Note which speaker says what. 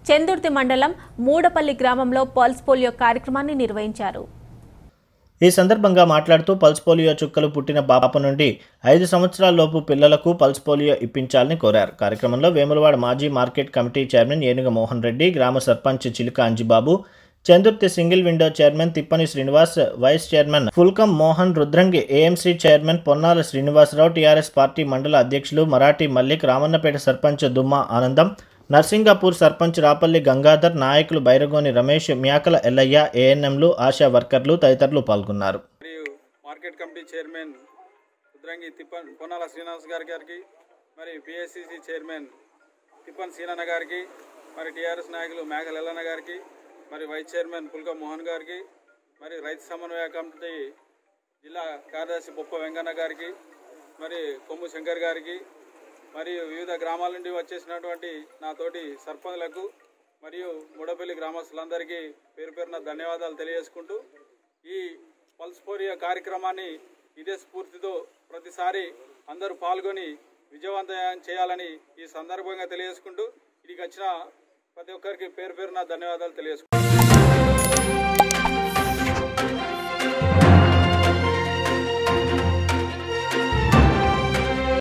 Speaker 1: చందుర్తి మండలం మూడపల్లి గ్రామంలో pulse polio కార్యక్రమాన్ని నిర్వహించారు
Speaker 2: ఈ సందర్భంగా మాట్లాడుతూ పల్స్ పోలియో చుక్కలు పుట్టిన బాప నుండి ఐదు సంవత్సరాలలోపు పిల్లలకు పల్స్ పోలియో ఇప్పించాలని కోరారు కార్యక్రమంలో వేములవాడ మాజీ market committee chairman Enuga Mohan Reddy గ్రామ sarpanch Chiluka Anjibabu Chandurthi single window chairman Thippani Srinivas vice chairman Phulkam Mohan Rudrangi AMC chairman Ponnala Srinivasarao TRS party మండల అధ్యక్షులు మరాఠీ మల్లిక్ రామన్నపేట సర్పంచ్ దుమ్మా ఆనందం నర్సింగాపూర్ సర్పంచ్ రాపల్లి గంగాధర్ నాయకులు బైరగోని రమేష్ మ్యాకల ఎల్లయ్య ఏఎన్ఎంలు ఆశా వర్కర్లు తదితరులు పాల్గొన్నారు
Speaker 3: మరియు market committee chairman Rudrangi Thippan Ponnala Srinivas గారి గారికి మరి పిఎస్సిసి చైర్మన్ తిప్పన్ సీనన్న గారికి మరి టీఆర్ఎస్ నాయకులు మేఘల్ ఎల్లన్న గారికి మరి వైస్ చైర్మన్ పుల్క మోహన్ గారికి మరి రైతు సమన్వయ కమిటీ జిల్లా కార్యదర్శి బొప్ప వెంకన్న గారికి మరి కొమ్ము శంకర్ గారికి మరియు వివిధ గ్రామాల నుండి వచ్చేసినటువంటి నా తోటి సర్పంచ్లకు మరియు మూడపల్లి గ్రామస్తులందరికీ పేరు పేరున ధన్యవాదాలు తెలియజేసుకుంటూ ఈ పల్స్ పోలియో కార్యక్రమాన్ని ఇదే స్ఫూర్తితో ప్రతిసారి అందరూ పాల్గొని విజయవంతం చేయాలని ఈ సందర్భంగా తెలియజేసుకుంటూ ఇక్కడికి వచ్చిన ప్రతి ఒక్కరికి పేరు పేరున ధన్యవాదాలు తెలియజేసుకుంటాను